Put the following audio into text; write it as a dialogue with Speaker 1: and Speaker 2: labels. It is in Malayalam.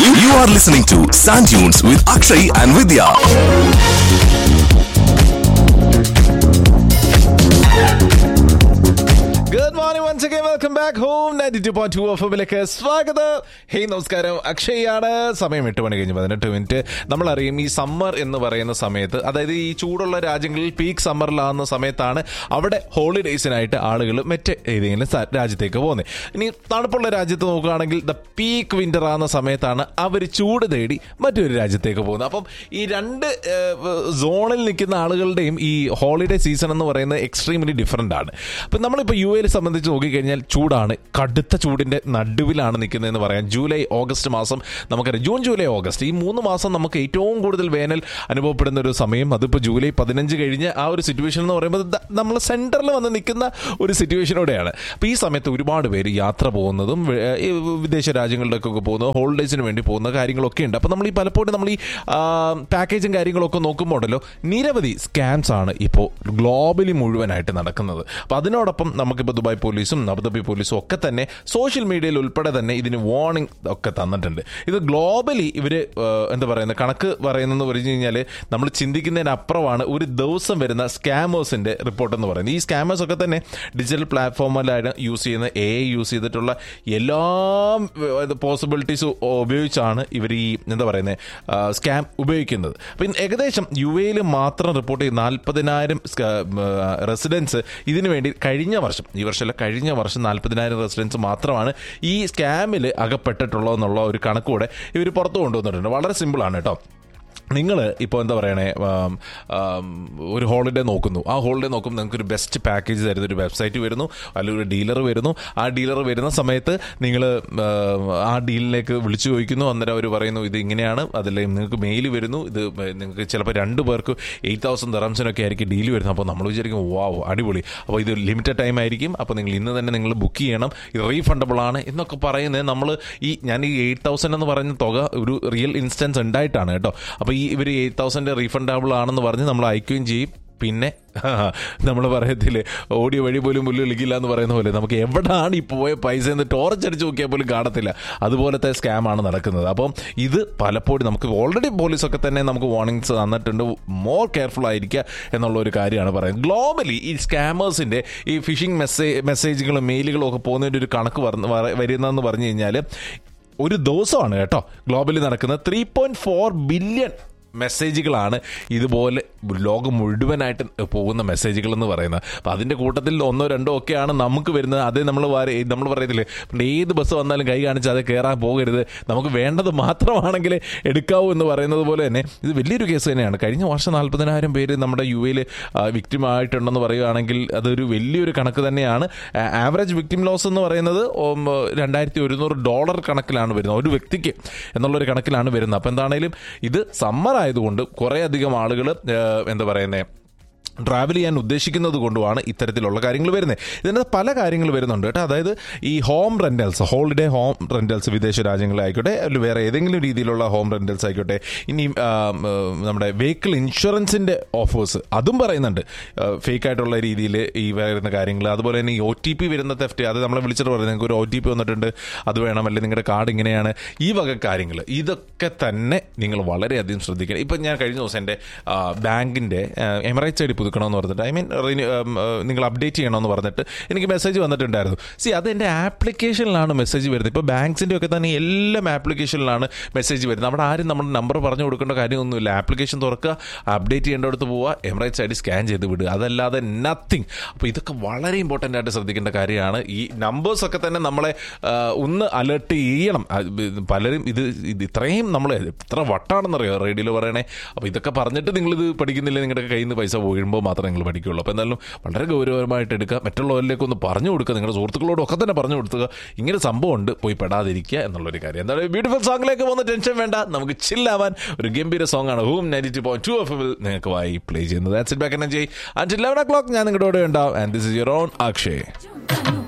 Speaker 1: You are listening to Sand Dunes with Akshay and Vidya.
Speaker 2: Good morning once again welcome back home ninety two point two എഫിലേക്ക് സ്വാഗതം ഹേയ് നമസ്കാരം അക്ഷയാണ് സമയം എട്ട് മണി കഴിഞ്ഞ് പതിനെട്ട് മിനിറ്റ് നമ്മളറിയും ഈ സമ്മർ എന്ന് പറയുന്ന സമയത്ത് അതായത് ഈ ചൂടുള്ള രാജ്യങ്ങളിൽ പീക്ക് സമ്മറിലാകുന്ന സമയത്താണ് അവിടെ ഹോളിഡേയ്സിനായിട്ട് ആളുകൾ മറ്റ് ഏതെങ്കിലും സ- രാജ്യത്തേക്ക് പോകുന്നത് ഇനി തണുപ്പുള്ള രാജ്യത്ത് നോക്കുകയാണെങ്കിൽ ദ പീക്ക് വിന്റർ ആകുന്ന സമയത്താണ് അവർ ചൂട് തേടി മറ്റൊരു രാജ്യത്തേക്ക് പോകുന്നത് അപ്പം ഈ രണ്ട് ഏഹ്, സോണിൽ നിൽക്കുന്ന ആളുകളുടെയും ഈ ഹോളിഡേ സീസൺ എന്ന് പറയുന്നത് എക്സ്ട്രീംലി ഡിഫറെൻ്റ് ആണ് അപ്പം നമ്മളിപ്പോൾ യു എയിൽ സംബന്ധിച്ച് നോക്കിക്കഴിഞ്ഞാൽ ചൂടാണ് കടുത്ത ചൂടിന്റെ നടുവിലാണ് നിൽക്കുന്നതെന്ന് പറയാം ജൂലൈ ഓഗസ്റ്റ് മാസം നമുക്കറിയാം ജൂൺ ജൂലൈ ഓഗസ്റ്റ് ഈ മൂന്ന് മാസം നമുക്ക് ഏറ്റവും കൂടുതൽ വേനൽ അനുഭവപ്പെടുന്ന ഒരു സമയം അതിപ്പോൾ ജൂലൈ പതിനഞ്ച് കഴിഞ്ഞ് ആ ഒരു സിറ്റുവേഷൻ എന്ന് പറയുമ്പോൾ നമ്മൾ സെൻറ്ററിൽ വന്ന് നിൽക്കുന്ന ഒരു സിറ്റുവേഷനോടെയാണ് അപ്പോൾ ഈ സമയത്ത് ഒരുപാട് പേര് യാത്ര പോകുന്നതും വേ- ഈ വിദേശ രാജ്യങ്ങളിലേക്കൊക്കെ പോകുന്നത് ഹോളിഡേയ്സിന് വേണ്ടി പോകുന്ന കാര്യങ്ങളൊക്കെ ഉണ്ട് അപ്പോൾ നമ്മൾ ഈ പലപ്പോഴും നമ്മൾ ഈ പാക്കേജും കാര്യങ്ങളൊക്കെ നോക്കുമ്പോൾ ഉണ്ടല്ലോ നിരവധി സ്കാംസ് ആണ് ഇപ്പോൾ ഗ്ലോബലി മുഴുവനായിട്ട് നടക്കുന്നത് അപ്പോൾ അതിനോടൊപ്പം നമുക്കിപ്പോൾ ദുബായ് പോലീസും അബുദാബി പോലീസും ഒക്കെ തന്നെ സോഷ്യൽ മീഡിയയിൽ ഉൾപ്പെടെ തന്നെ ഇതിന് വാർണിംഗ് ഒക്കെ തന്നിട്ടുണ്ട് ഇത് ഗ്ലോബലി ഇവർ എന്താ പറയുന്നത് കണക്ക് പറയുന്നതെന്ന് പറഞ്ഞു കഴിഞ്ഞാൽ നമ്മൾ ചിന്തിക്കുന്നതിനപ്പുറമാണ് ഒരു ദിവസം വരുന്ന സ്കാമേഴ്സിന്റെ റിപ്പോർട്ട് എന്ന് പറയുന്നത് ഈ സ്കാമേഴ്സ് ഒക്കെ തന്നെ ഡിജിറ്റൽ പ്ലാറ്റ്ഫോമിലാണ് യൂസ് ചെയ്യുന്ന എ യൂസ് ചെയ്തിട്ടുള്ള എല്ലാ പോസിബിലിറ്റീസ് ഉപയോഗിച്ചാണ് ഇവർ ഈ എന്താ പറയുന്നത് സ്കാം ഉപയോഗിക്കുന്നത് അപ്പം ഏകദേശം യു എയിൽ മാത്രം റിപ്പോർട്ട് ചെയ്ത് നാൽപ്പതിനായിരം റെസിഡൻസ് ഇതിനു വേണ്ടി കഴിഞ്ഞ വർഷം ഈ വർഷമല്ല കഴിഞ്ഞ വർഷം നാൽപ്പതിനായിരം റെസിഡൻസ് മാത്രമാണ് ഈ സ്കാമിൽ അകപ്പെട്ടിട്ടുള്ളതെന്നുള്ള ഒരു കണക്കൂടെ ഇവർ പുറത്തു കൊണ്ടുവന്നിട്ടുണ്ട് വളരെ സിമ്പിളാണ് കേട്ടോ നിങ്ങൾ ഇപ്പോൾ എന്താ പറയണേ ആം, ആം, ഒരു ഹോളിഡേ നോക്കുന്നു ആ ഹോളിഡേ നോക്കുമ്പോൾ നിങ്ങൾക്ക് ഒരു ബെസ്റ്റ് പാക്കേജ് തരുന്ന ഒരു വെബ്സൈറ്റ് വരുന്നു അല്ലെങ്കിൽ ഒരു ഡീലർ വരുന്നു ആ ഡീലർ വരുന്ന സമയത്ത് നിങ്ങൾ ആ ഡീലിലേക്ക് വിളിച്ചു ചോദിക്കുന്നു അന്നേരം അവർ പറയുന്നു ഇത് ഇങ്ങനെയാണ് അതിൽ നിങ്ങൾക്ക് മെയിൽ വരുന്നു ഇത് നിങ്ങൾക്ക് ചിലപ്പോൾ രണ്ട് പേർക്ക് എയ്റ്റ് തൗസൻഡ് ദറംസിനൊക്കെ ആയിരിക്കും ഡീൽ വരുന്നത് അപ്പോൾ നമ്മൾ വിചാരിക്കും വാവ് അടിപൊളി അപ്പോൾ ഇത് ലിമിറ്റഡ് ടൈം ആയിരിക്കും അപ്പോൾ നിങ്ങൾ ഇന്ന് തന്നെ നിങ്ങൾ ബുക്ക് ചെയ്യണം ഇത് റീഫണ്ടബിൾ ആണ് എന്നൊക്കെ പറയുന്നത് നമ്മൾ ഈ ഞാൻ ഈ എയ്റ്റ് തൗസൻഡ് എന്ന് പറയുന്ന തുക ഒരു റിയൽ ഇൻസ്റ്റൻസ് ഉണ്ടായിട്ടാണ് കേട്ടോ അപ്പോൾ ഈ ഇവർ എയ്റ്റ് തൗസൻഡ് റീഫണ്ടബിൾ ആണെന്ന് പറഞ്ഞ് നമ്മൾ അയക്കുകയും ചെയ്യും പിന്നെ നമ്മൾ പറയത്തില്ലേ ഓടിയ വഴി പോലും പുല്ല് വിളിക്കില്ല എന്ന് പറയുന്ന പോലെ നമുക്ക് എവിടെയാണ് ഈ പോയ പൈസ എന്ന് ടോർച്ച് അടിച്ച് നോക്കിയാൽ പോലും കാണത്തില്ല അതുപോലത്തെ സ്കാമാണ് നടക്കുന്നത് അപ്പം ഇത് പലപ്പോഴും നമുക്ക് ഓൾറെഡി പോലീസൊക്കെ തന്നെ നമുക്ക് വാർണിംഗ്സ് തന്നിട്ടുണ്ട് മോർ കെയർഫുൾ ആയിരിക്കുക എന്നുള്ള ഒരു കാര്യമാണ് പറയുന്നത് ഗ്ലോബലി ഈ സ്കാമേഴ്സിൻ്റെ ഈ ഫിഷിംഗ് മെസ്സേജ് മെസ്സേജുകളും മെയിലുകളും ഒക്കെ പോകുന്നതിൻ്റെ ഒരു കണക്ക് വന്ന് വര- വരുന്നതെന്ന് പറഞ്ഞു കഴിഞ്ഞാൽ ഒരു ദിവസമാണ് കേട്ടോ ഗ്ലോബലി നടക്കുന്നത് ത്രീ പോയിന്റ് ഫോർ ബില്യൺ മെസ്സേജുകളാണ് ഇതുപോലെ ലോകം മുഴുവനായിട്ട് പോകുന്ന മെസ്സേജുകൾ എന്ന് പറയുന്നത് അപ്പം അതിൻ്റെ കൂട്ടത്തിൽ ഒന്നോ രണ്ടോ ഒക്കെയാണ് നമുക്ക് വരുന്നത് അതേ നമ്മൾ നമ്മൾ പറയത്തില്ലേ പണ്ട് ഏത് ബസ് വന്നാലും കൈ കാണിച്ച് അത് കയറാൻ പോകരുത് നമുക്ക് വേണ്ടത് മാത്രമാണെങ്കിൽ എടുക്കാവൂ എന്ന് പറയുന്നത് പോലെ തന്നെ ഇത് വലിയൊരു കേസ് തന്നെയാണ് കഴിഞ്ഞ വർഷം നാൽപ്പതിനായിരം പേര് നമ്മുടെ യു എയിൽ വിക്ടിം ആയിട്ടുണ്ടെന്ന് പറയുകയാണെങ്കിൽ അതൊരു വലിയൊരു കണക്ക് തന്നെയാണ് ആവറേജ് വിക്ടിം ലോസ് എന്ന് പറയുന്നത് ഉം, രണ്ടായിരത്തി ഒരുന്നൂറ് ഡോളർ കണക്കിലാണ് വരുന്നത് ഒരു വ്യക്തിക്ക് എന്നുള്ളൊരു കണക്കിലാണ് വരുന്നത് അപ്പം എന്താണേലും ഇത് സമ്മർ ആയതുകൊണ്ട് കുറേയധികം ആളുകൾ എന്താ പറയുന്നത് ട്രാവൽ ചെയ്യാൻ ഉദ്ദേശിക്കുന്നത് കൊണ്ടുമാണ് ഇത്തരത്തിലുള്ള കാര്യങ്ങൾ വരുന്നത് ഇതിൻ്റെ പല കാര്യങ്ങൾ വരുന്നുണ്ട് കേട്ടോ അതായത് ഈ home rentals holiday home rentals വിദേശ രാജ്യങ്ങളിലായിക്കോട്ടെ അല്ലെങ്കിൽ വേറെ ഏതെങ്കിലും രീതിയിലുള്ള ഹോം റെൻറ്റൽസ് ആയിക്കോട്ടെ ഇനി ആ, ഉം, നമ്മുടെ വെഹിക്കിൾ ഇൻഷുറൻസിൻ്റെ ഓഫേഴ്സ് അതും പറയുന്നുണ്ട് ഫേക്ക് ആയിട്ടുള്ള രീതിയിൽ ഈ വരുന്ന കാര്യങ്ങൾ അതുപോലെ തന്നെ ഈ ഒ ടി പി വരുന്ന തെഫ്റ്റ് അത് നമ്മളെ വിളിച്ചിട്ട് പറയുന്നത് നിങ്ങൾക്ക് ഒരു ഒ ടി പി വന്നിട്ടുണ്ട് അത് വേണം അല്ലെങ്കിൽ നിങ്ങളുടെ കാർഡ് ഇങ്ങനെയാണ് ഈ വക കാര്യങ്ങൾ ഇതൊക്കെ തന്നെ നിങ്ങൾ വളരെയധികം ശ്രദ്ധിക്കണം ഇപ്പം ഞാൻ കഴിഞ്ഞ ദിവസം എൻ്റെ ബാങ്കിൻ്റെ എമറേറ്റ്സ് ഐ ഡി പുതുക്കണമെന്ന് പറഞ്ഞിട്ട് ഐ മീൻ നിങ്ങൾ അപ്ഡേറ്റ് ചെയ്യണമെന്ന് പറഞ്ഞിട്ട് എനിക്ക് മെസ്സേജ് വന്നിട്ടുണ്ടായിരുന്നു സി അത് എൻ്റെ ആപ്ലിക്കേഷനിലാണ് മെസ്സേജ് വരുന്നത് ഇപ്പോൾ ബാങ്ക്സിൻ്റെ ഒക്കെ തന്നെ എല്ലാം ആപ്ലിക്കേഷനിലാണ് മെസ്സേജ് വരുന്നത് അവിടെ ആരും നമ്മുടെ നമ്പർ പറഞ്ഞു കൊടുക്കേണ്ട കാര്യമൊന്നുമില്ല ആപ്ലിക്കേഷൻ തുറക്കുക അപ്ഡേറ്റ് ചെയ്യേണ്ടടുത്ത് പോവുക എമറേറ്റ്സ് ഐ ഡി സ്കാൻ ചെയ്ത് വിടുക അതല്ലാതെ നത്തിങ് അപ്പോൾ ഇതൊക്കെ വളരെ ഇമ്പോർട്ടൻ്റ് ആയിട്ട് ശ്രദ്ധിക്കേണ്ട കാര്യമാണ് ഈ നമ്പേഴ്സ് ഒക്കെ തന്നെ നമ്മളെ ആ, ഒന്ന് അലേർട്ട് ചെയ്യണം ആ, ഇത് പലരും ഇത് ഇത് ഇത്രയും നമ്മൾ എത്ര വട്ടാണെന്നറിയോ റേഡിയോയിൽ പറയണേ അപ്പോൾ ഇതൊക്കെ പറഞ്ഞിട്ട് നിങ്ങളിത് പഠിക്കുന്നില്ല നിങ്ങളുടെ കയ്യിൽ നിന്ന് പൈസ വീഴുമ്പോൾ മാത്രമേ നിങ്ങൾ പഠിക്കുകയുള്ളൂ അപ്പോൾ എന്തായാലും വളരെ ഗൗരവമായിട്ട് എടുക്കുക മറ്റുള്ളവരിലേക്ക് ഒന്ന് പറഞ്ഞു കൊടുക്കുക നിങ്ങളുടെ സുഹൃത്തുക്കളോടും ഒക്കെ തന്നെ പറഞ്ഞു കൊടുക്കുക ഇങ്ങനെ സംഭവം ഉണ്ട് പോയി പെടാതിരിക്കുക എന്നുള്ളൊരു കാര്യം എന്തായാലും ബ്യൂട്ടിഫുൾ സോങ്ങിലേക്ക് പോകുന്ന ടെൻഷൻ വേണ്ട നമുക്ക് ചില്ലാവാൻ ഒരു ഗംഭീര സോങ് ആണ് hmm ninety two point two F നിങ്ങൾക്ക് വായി പ്ലേ ചെയ്യുന്നത് ദാറ്റ്സ് ഇറ്റ് ബാക്ക് എനർജി അഞ്ച് ലെവൻ ഒ ക്ലോക്ക് ഞാൻ നിങ്ങളുടെ കൂടെ ഉണ്ടാവും and this is your own Akshay